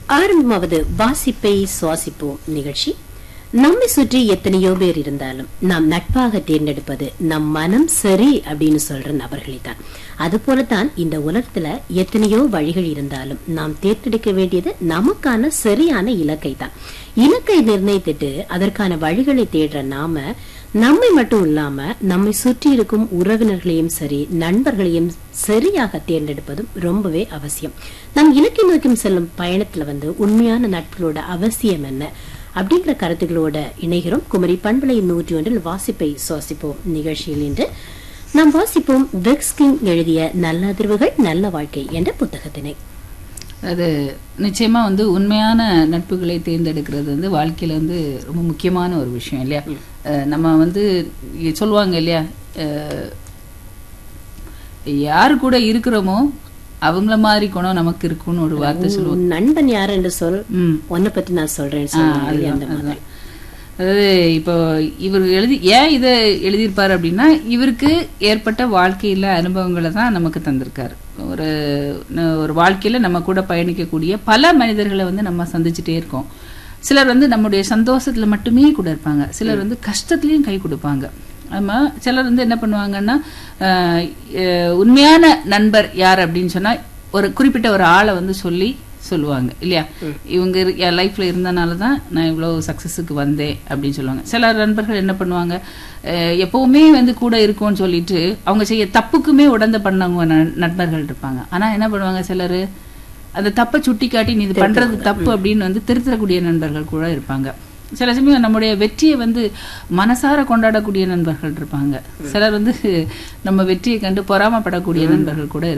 ஆரம்பமாவது வாசிப்பை சுவாசிப்போம் நிகழ்ச்சி நம்மை சுற்றி எத்தனையோ பேர் இருந்தாலும் நாம் நட்பாக தேர்ந்தெடுப்பது நம் மனம் சரி அப்படின்னு சொல்ற நபர்களை தான் அது போலத்தான் இந்த உலகத்துல எத்தனையோ வழிகள் இருந்தாலும் நாம் தேர்ந்தெடுக்க வேண்டியது நமக்கான சரியான இலக்கை தான் இலக்கை நிர்ணயித்துட்டு அதற்கான வழிகளை தேடுற நாம நம்மை மட்டும் இல்லாம நம்மை சுற்றி இருக்கும் உறவினர்களையும் சரி நண்பர்களையும் சரியாக தேர்ந்தெடுப்பதும் ரொம்பவே அவசியம் நம் இலக்கை நோக்கி செல்லும் பயணத்துல வந்து உண்மையான நட்புகளோட அவசியம் என்ன அப்படிங்கிற கருத்துக்களோட இணைகிறோம் குமரி பண்பலை நூற்றி ஒன்றில் வாசிப்பை சுவாசிப்போம் நிகழ்ச்சியில் இன்று நாம் வாசிப்போம் வெக்ஸ்கிங் எழுதிய நல்ல அதிர்வுகள் நல்ல வாழ்க்கை என்ற புத்தகத்தினை அது நிச்சயமா வந்து உண்மையான நட்புகளை தேர்ந்தெடுக்கிறது வந்து வாழ்க்கையில வந்து ரொம்ப முக்கியமான ஒரு விஷயம் இல்லையா அஹ் நம்ம வந்து இ- சொல்லுவாங்க இல்லையா அஹ் யாரு கூட இருக்கிறோமோ அவங்கள மாதிரி குணம் நமக்கு இருக்கும்னு ஒரு வார்த்தை சொல்லுவாங்க உன் நண்பன் யார் என்று சொல் ம் உன்னை பத்தி நான் சொல்றேன்னு ஆ, சொன்னாங்க அதுதான், அந்த மாதிரி அதுதான். அதாவது இப்போ இவர் எழுதி ஏன் இதை எழுதியிருப்பார் அப்படின்னா இவருக்கு ஏற்பட்ட வாழ்க்கையில அனுபவங்களை தான் நமக்கு தந்திருக்காரு ஒரு ந- ஒரு வாழ்க்கையில நம்ம கூட பயணிக்கக்கூடிய பல மனிதர்களை வந்து நம்ம சந்திச்சுட்டே இருக்கோம் சிலர் வந்து நம்முடைய சந்தோஷத்துல மட்டுமே கூட இருப்பாங்க சிலர் வந்து கஷ்டத்துலயும் கை கொடுப்பாங்க ஆமா சிலர் வந்து என்ன பண்ணுவாங்கன்னா ஆஹ், அஹ், உண்மையான நண்பர் யார் அப்படின்னு சொன்னா ஒரு குறிப்பிட்ட ஒரு ஆளை வந்து சொல்லி சொல்லுவாங்க இல்லையா இவங்க இரு- என் லைஃப்ல இருந்தனால தான் நான் இவ்வளவு சக்சஸுக்கு வந்தேன் அப்படின்னு சொல்லுவாங்க சில நண்பர்கள் என்ன பண்ணுவாங்க அஹ், எப்பவுமே வந்து கூட இருக்கும்னு சொல்லிட்டு அவங்க செய்ய தப்புக்குமே உடந்த பண்ணவங்க ந- நண்பர்கள் இருப்பாங்க ஆனா என்ன பண்ணுவாங்க சிலர் அந்த தப்பை சுட்டி காட்டி நீ இது பண்றது தப்பு அப்படின்னு வந்து திருத்தக்கூடிய நண்பர்கள் கூட இருப்பாங்க சில சமயம் நம்முடைய வெற்றியை வந்து மனசார கொண்டாடக்கூடிய நண்பர்கள் இருப்பாங்க சிலர் வந்து நம்ம வெற்றியை கண்டு பொறாமப்படக்கூடிய நண்பர்கள் கூட